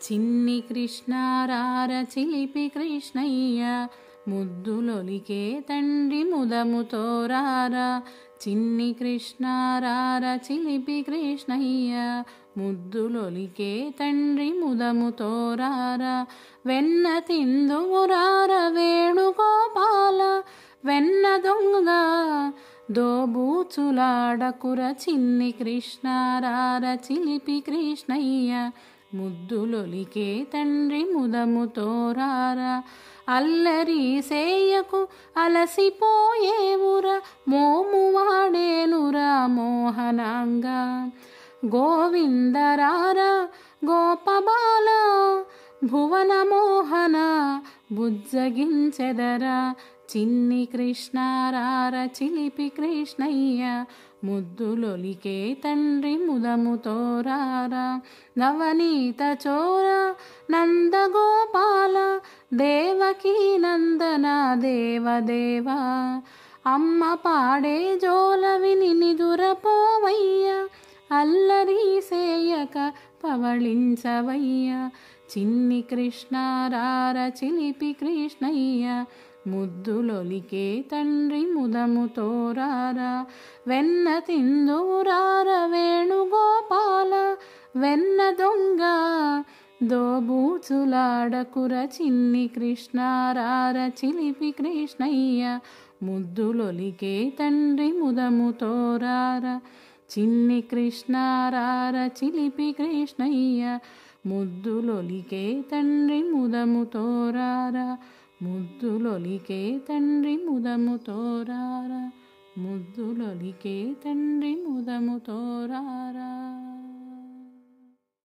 చిన్ని కృష్ణారార చిలిపి కృష్ణయ్య ముద్దులొలికే తండ్రి ముదముతో రారా చిన్ని కృష్ణారార చిలిపి కృష్ణయ్య ముద్దులొలికే తండ్రి ముదముతో రారా వెన్న తిందుమురార వేణుగోపాల వెన్న దొంగ దోబూచులాడకుర చిన్ని కృష్ణారార చిలిపి కృష్ణయ్య ముద్దులొలికే తండ్రి ముదముతో రారా అల్లరి సేయకు అలసిపోయేవురా మోము వాడేనురా మోహనాంగా గోవిందరారా గోపబాల భువన మోహన బుజ్జగించెదరా చిన్ని కృష్ణారార చిలిపి కృష్ణయ్య ముద్దులొలికే తండ్రి ముదముతో రారా నవనీత చోర నందగోపాల దేవకీ నందన దేవదేవా అమ్మ పాడే జోల విని నిదురపోవయ్య అల్లరి సేయక పవళించవయ్య చిన్ని కృష్ణారార చిలిపి కృష్ణయ్య ముద్దులొలికే తండ్రి ముదముతో రారా వెన్న తిందురార వేణుగోపాల వెన్న దొంగ దోబూచులాడకుర చిన్ని కృష్ణారార చిలిపి కృష్ణయ్య ముద్దులొలికే తండ్రి ముదముతో రారా చిన్ని కృష్ణారార చిలిపి కృష్ణయ్య ముద్దులొలికే తండ్రి ముదముతో రారా ముద్దులొలికే తండ్రి ముదముతో రారా ముద్దులొలికే తండ్రి ముదముతో రారా